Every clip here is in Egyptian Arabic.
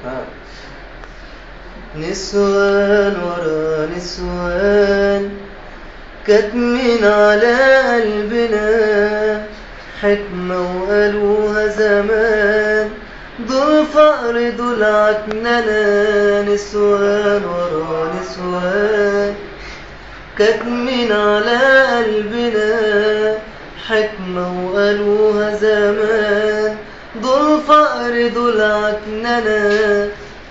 نسوان ورا نسوان كاتمين على قلبنا حكمة وقالوها زمان دول فقر دول عكننة نسوان ورا نسوان كاتمين على قلبنا حكمة وقالوها زمان دول فقر دول عكننة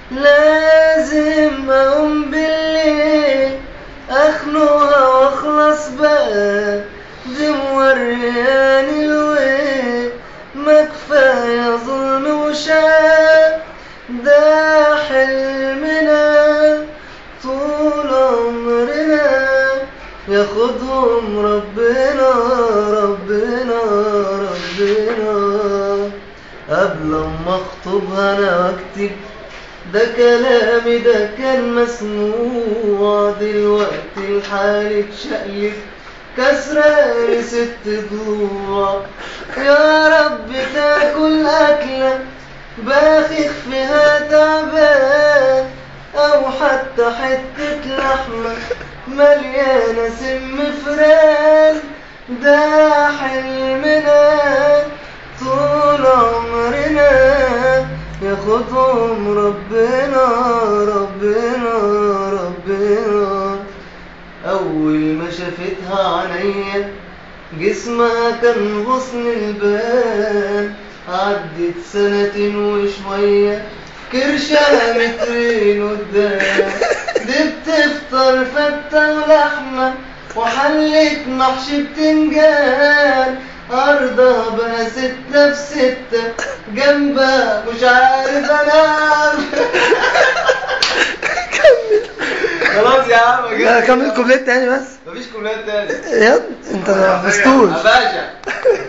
لازم أقوم بالليل أخنقها وأخلص بقى دي مورياني الويل ما كفاية ظلم وشاق ده حلمنا طول عمرنا ياخدهم ربنا ربنا ربنا قبل ما اخطبها انا واكتب ده كلامي ده كان مسموع دلوقتي الحال اتشقلب كسراني ست ضلوع يا رب تاكل أكلة باخخ فيها تعبان أو حتى حتة لحمة مليانة سم فران ده حلمنا طول عمرنا ياخدهم ربنا ربنا ربنا أول ما شافتها عينيا جسمها كان غصن البان عدت سنة وشوية كرشها مترين قدام دي بتفطر فتة ولحمة وحلة محشي بتنجان أرضها بقى ستة في ستة جنبها مش عارف أنام خلاص يا عم لا كمل كوبليت تاني بس مفيش كوبلات تاني يا انت ما حفظتوش يا باشا